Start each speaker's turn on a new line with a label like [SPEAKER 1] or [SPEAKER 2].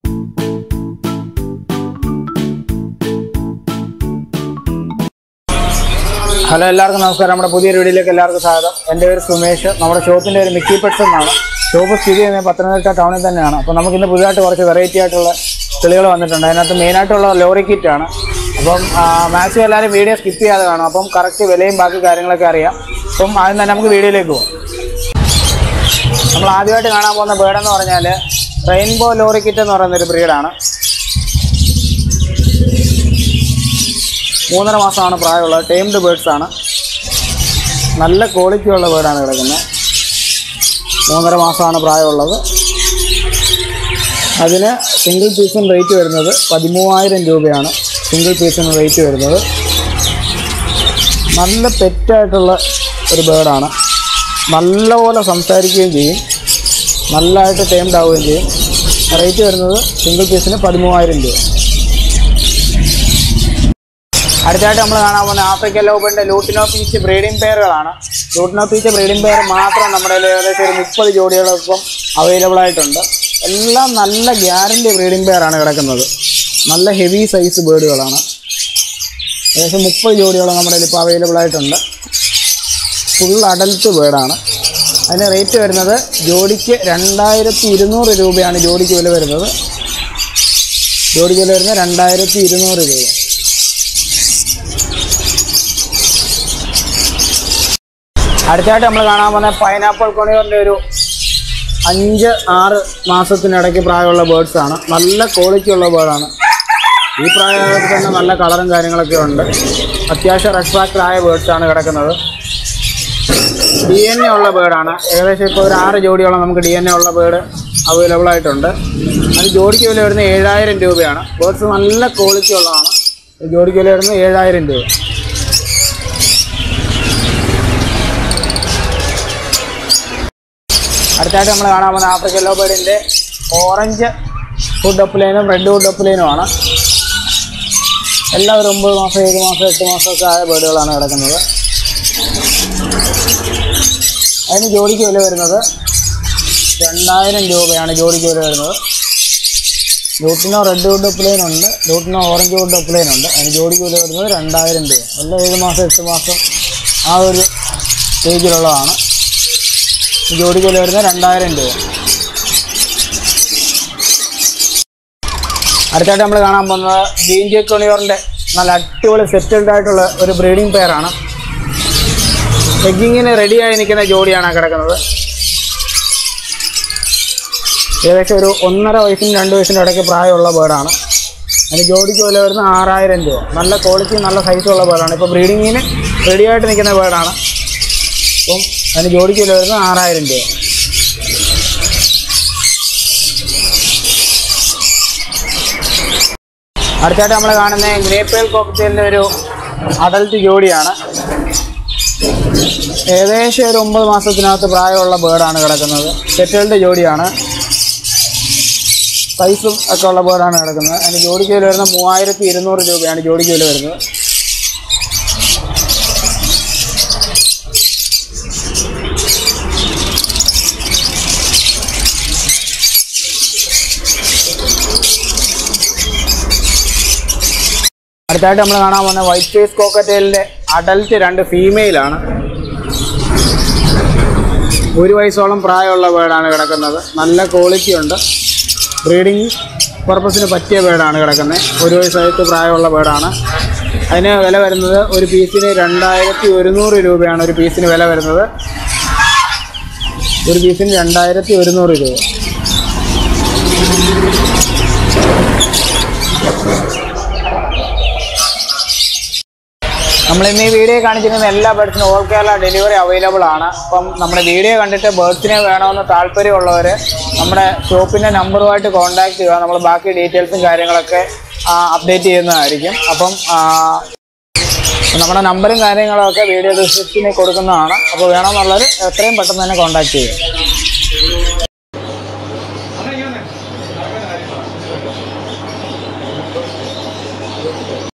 [SPEAKER 1] hello എല്ലാവർക്കും നമസ്കാരം നമ്മുടെ പുതിയൊരു വീഡിയോയിലേക്ക് എല്ലാവർക്കും സ്വാഗതം എൻ്റെ പേര് സുമേഷ് നമ്മുടെ ഷോപ്പിൻ്റെ ഒരു മിക്കി പെറ്റ്സ് എന്നാണ് ഷോപ്പ് സ്ഥിതി ചെയ്യുന്നത് പത്തനംതിട്ട ടൗണിൽ തന്നെയാണ് അപ്പോൾ നമുക്ക് ഇന്ന് പുതിയതായിട്ട് കുറച്ച് വെറൈറ്റി ആയിട്ടുള്ള കിളികൾ വന്നിട്ടുണ്ട് അതിനകത്ത് മെയിനായിട്ടുള്ള ലോറി കിറ്റാണ് അപ്പം മാക്സിമം എല്ലാവരും വീഡിയോ സ്കിപ്പ് ചെയ്യാതെ കാണും അപ്പം കറക്റ്റ് വിലയും ബാക്കി കാര്യങ്ങളൊക്കെ അറിയാം അപ്പം ആദ്യം തന്നെ നമുക്ക് വീഡിയോയിലേക്ക് പോകാം നമ്മൾ ആദ്യമായിട്ട് കാണാൻ പോകുന്ന ബേർഡ് എന്ന് പറഞ്ഞാൽ റെയിൻബോ ലോറി കിറ്റ് എന്ന് പറയുന്ന ഒരു ബ്രീഡാണ് മൂന്നര മാസമാണ് പ്രായമുള്ളത് ടൈംഡ് ബേർഡ്സ് ആണ് നല്ല ക്വാളിറ്റി ഉള്ള ബേർഡാണ് കിടക്കുന്നത് മൂന്നര മാസമാണ് പ്രായമുള്ളത് അതിന് സിംഗിൾ പീസിന് റേറ്റ് വരുന്നത് പതിമൂവായിരം രൂപയാണ് സിംഗിൾ പീസിന് റേറ്റ് വരുന്നത് നല്ല പെറ്റായിട്ടുള്ള ഒരു ബേർഡാണ് നല്ലപോലെ സംസാരിക്കുകയും ചെയ്യും നല്ലതായിട്ട് ടൈംഡ് ആവുകയും ചെയ്യും റേറ്റ് വരുന്നത് സിംഗിൾ പീസിന് പതിമൂവായിരം രൂപ അടുത്തായിട്ട് നമ്മൾ കാണാൻ പോകുന്ന ആഫ്രിക്കൻ ലോബിൻ്റെ ലൂട്ടിനോ പീച്ച് ബ്രീഡിംഗ് പെയറുകളാണ് ലൂട്ടിനോ പീച്ച് ബ്രീഡിംഗ് പെയർ മാത്രം നമ്മുടെ കയ്യിൽ ഏകദേശം ഒരു മുപ്പത് ജോഡികളൊപ്പം അവൈലബിൾ ആയിട്ടുണ്ട് എല്ലാം നല്ല ഗ്യാരണ്ടി ബ്രീഡിംഗ് പെയറാണ് കിടക്കുന്നത് നല്ല ഹെവി സൈസ് ബേർഡുകളാണ് ഏകദേശം മുപ്പത് ജോഡിയോളം നമ്മുടെ കയ്യിൽ ഇപ്പോൾ അവൈലബിൾ ആയിട്ടുണ്ട് ഫുൾ അഡൽട്ട് ബേർഡാണ് അതിന് റേറ്റ് വരുന്നത് ജോഡിക്ക് രണ്ടായിരത്തി ഇരുന്നൂറ് രൂപയാണ് ജോഡിക്ക് വില വരുന്നത് ജോഡിക്ക് വില വരുന്നത് രണ്ടായിരത്തി ഇരുന്നൂറ് രൂപ അടുത്തായിട്ട് നമ്മൾ കാണാൻ പോകുന്ന പൈനാപ്പിൾ കൊണിയോറിൻ്റെ ഒരു അഞ്ച് ആറ് മാസത്തിനിടയ്ക്ക് പ്രായമുള്ള ബേർഡ്സ് ആണ് നല്ല ക്വാളിറ്റി ഉള്ള ബേർഡാണ് ഈ പ്രായത്തിൽ തന്നെ നല്ല കളറും കാര്യങ്ങളൊക്കെ ഉണ്ട് അത്യാവശ്യം റെസ്ട്രാക്റ്റഡ് ആയ ബേർഡ്സ് ആണ് കിടക്കുന്നത് ഡി എൻ എ ഉള്ള ബേർഡാണ് ഏകദേശം ഇപ്പോൾ ഒരു ആറ് ജോഡിയോളം നമുക്ക് ഡി എൻ എ ഉള്ള ബേർഡ് അവൈലബിൾ ആയിട്ടുണ്ട് അത് ജോഡിക്ക് വില വരുന്നത് ഏഴായിരം രൂപയാണ് ബേർഡ്സ് നല്ല ക്വാളിറ്റി ഉള്ളതാണ് ജോഡിക്ക് വില വരുന്നത് ഏഴായിരം രൂപ അടുത്തായിട്ട് നമ്മൾ കാണാൻ പോകുന്ന ആഫ്രിക്കൻ ലോബേഡിൻ്റെ ഓറഞ്ച് ഫുഡ് ഒപ്പുലൈനും റെഡ് ഫുഡ് ഒപ്പുലൈനുമാണ് എല്ലാം ഒരു ഒമ്പത് മാസം ഏഴ് മാസം എട്ട് മാസമൊക്കെ ആയ ബേർഡുകളാണ് കിടക്കുന്നത് അതിന് ജോഡിക്ക് വില വരുന്നത് രണ്ടായിരം രൂപയാണ് ജോഡിക്ക് വില വരുന്നത് ലൂട്ടിനോ റെഡ് വുഡ് ഒപ്പുലൈൻ ഉണ്ട് ലൂട്ടിനോ ഓറഞ്ച് വുഡ് ഒപ്പുലൈൻ ഉണ്ട് അതിന് ജോഡിക്ക് വില വരുന്നത് രണ്ടായിരം രൂപ എല്ലാം ഏഴ് മാസം എട്ട് മാസം ആ ഒരു സ്റ്റേജിലുള്ളതാണ് ജോഡിക്ക് വില വരുന്നത് രണ്ടായിരം രൂപ അടുത്തായിട്ട് നമ്മൾ കാണാൻ പോകുന്നത് ഗ്രീൻ ജെക്കോണിയോറിൻ്റെ നല്ല അടിപൊളി സെറ്റിൽഡ് ആയിട്ടുള്ള ഒരു ബ്രീഡിംഗ് പെയറാണ് എഗ്ഗിങ്ങിന് റെഡിയായി നിൽക്കുന്ന ജോഡിയാണ് ആ കിടക്കുന്നത് ഏകദേശം ഒരു ഒന്നര വയസ്സിനും രണ്ട് വയസ്സിൻ്റെ ഇടയ്ക്ക് പ്രായമുള്ള ബേർഡാണ് അതിന് ജോഡിക്ക് വില വരുന്ന ആറായിരം രൂപ നല്ല ക്വാളിറ്റി നല്ല സൈസുള്ള ബേർഡാണ് ഇപ്പോൾ ബ്രീഡിങ്ങിന് റെഡിയായിട്ട് നിൽക്കുന്ന ബേർഡാണ് അപ്പം അതിന് ജോഡിക്ക് വില വരുന്നത് ആറായിരം രൂപ അടുത്തായിട്ട് നമ്മൾ കാണുന്ന ഗ്രേപ്പേൽ കോക്ടെയിലിൻ്റെ ഒരു അഡൽട്ട് ജോഡിയാണ് ഏകദേശം ഒരു ഒമ്പത് മാസത്തിനകത്ത് പ്രായമുള്ള ബേർഡാണ് കിടക്കുന്നത് സെറ്റിൽഡ് ജോഡിയാണ് സൈസും ഒക്കെ ഉള്ള ബേർഡാണ് കിടക്കുന്നത് അതിന് ജോഡിക്ക് വില വരുന്നത് മൂവായിരത്തി ഇരുന്നൂറ് രൂപയാണ് ജോഡിക്ക് വില വരുന്നത് അടുത്തായിട്ട് നമ്മൾ കാണാൻ പോകുന്ന വൈറ്റ് ഫേസ് കോക്കറ്റേലിൻ്റെ അഡൽട്ട് രണ്ട് ഫീമെയിലാണ് ഒരു വയസ്സോളം പ്രായമുള്ള ബേർഡാണ് കിടക്കുന്നത് നല്ല ക്വാളിറ്റി ഉണ്ട് ബ്രീഡിങ് പർപ്പസിന് പറ്റിയ ബേർഡാണ് കിടക്കുന്നത് ഒരു വയസ്സായിട്ട് പ്രായമുള്ള ബേർഡാണ് അതിന് വില വരുന്നത് ഒരു പീസിന് രണ്ടായിരത്തി ഒരുന്നൂറ് രൂപയാണ് ഒരു പീസിന് വില വരുന്നത് ഒരു പീസിന് രണ്ടായിരത്തി ഒരുന്നൂറ് രൂപ നമ്മൾ ഇന്ന് ഈ വീഡിയോ കാണിച്ചിരുന്ന എല്ലാ ബേർഡ്സിനും ഓൾ കേരള ഡെലിവറി അവൈലബിൾ ആണ് അപ്പം നമ്മുടെ വീഡിയോ കണ്ടിട്ട് ബേർഡ്സിനെ വേണമെന്ന് താല്പര്യമുള്ളവർ നമ്മുടെ ഷോപ്പിൻ്റെ നമ്പറുമായിട്ട് കോൺടാക്ട് ചെയ്യുക നമ്മൾ ബാക്കി ഡീറ്റെയിൽസും കാര്യങ്ങളൊക്കെ അപ്ഡേറ്റ് ചെയ്യുന്നതായിരിക്കും അപ്പം ആ, നമ്മുടെ നമ്പറും കാര്യങ്ങളൊക്കെ വീഡിയോ ഡിസ്ക്രിപ്ഷനിൽ കൊടുക്കുന്നതാണ് അപ്പോൾ വേണമെന്നുള്ളവർ എത്രയും പെട്ടെന്ന് തന്നെ കോൺടാക്ട് ചെയ്യുക